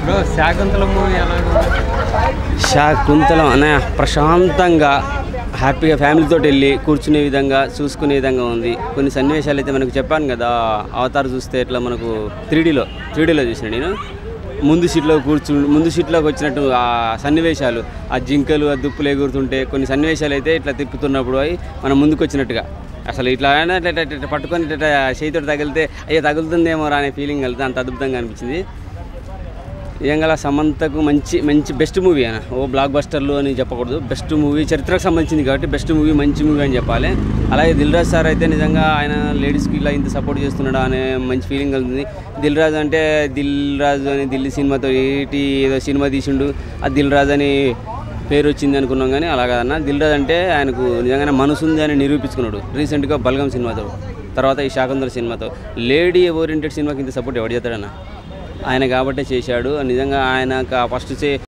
bro శాకుంతల movie ఎలా శాకుంతలం అనే ప్రశాంతంగా హ్యాపీగా ఫ్యామిలీతో వెళ్ళి కూర్చునే విధంగా చూసుకునే విధంగా ఉంది కొన్ని సన్నివేశాలు అయితే మనకు చెప్పాను కదా అవతార్ చూస్తే ఇట్లా మనకు త్రీడీలో త్రీడీలో చూసిన నేను ముందు సీట్లో కూర్చు ముందు సీట్లోకి వచ్చినట్టు ఆ సన్నివేశాలు ఆ జింకలు ఆ దుప్పులు ఎగురుతుంటే కొన్ని సన్నివేశాలు అయితే ఇట్లా తిప్పుతున్నప్పుడు అవి మనం ముందుకు వచ్చినట్టుగా అసలు ఇట్లా అయినా ఇట్లా ఇట్లా ఇట్లా పట్టుకొని ఇట్లా చేతితో తగిలితే అయ్యో తగులుతుందేమో రా అనే ఫీలింగ్ కలిగితే అంత అద్భుతంగా అనిపించింది నిజంగా సమంతకు మంచి మంచి బెస్ట్ మూవీ అన్న ఓ బ్లాక్ బస్టర్లు అని చెప్పకూడదు బెస్ట్ మూవీ చరిత్రకు సంబంధించింది కాబట్టి బెస్ట్ మూవీ మంచి మూవీ అని చెప్పాలి అలాగే దిల్ రాజు సార్ అయితే నిజంగా ఆయన లేడీస్కి ఇలా ఇంత సపోర్ట్ చేస్తున్నాడు అనే మంచి ఫీలింగ్ కలుగుతుంది దిల్ రాజు అంటే దిల్ రాజు అని ఢిల్లీ సినిమాతో ఏటి ఏదో సినిమా తీసిండు ఆ దిల్ రాజు అని పేరు వచ్చింది అనుకున్నాం కానీ అలా కాదన్న దిల్ రాజు అంటే ఆయనకు నిజంగానే మనసు ఉంది అని నిరూపించుకున్నాడు రీసెంట్గా బల్గం సినిమాతో తర్వాత ఈ శాకంధర సినిమాతో లేడీ ఓరియంటెడ్ సినిమాకి ఇంత సపోర్ట్ ఎవరు చేస్తాడన్న ఆయన కాబట్టే చేశాడు నిజంగా ఆయన ఫస్ట్ చే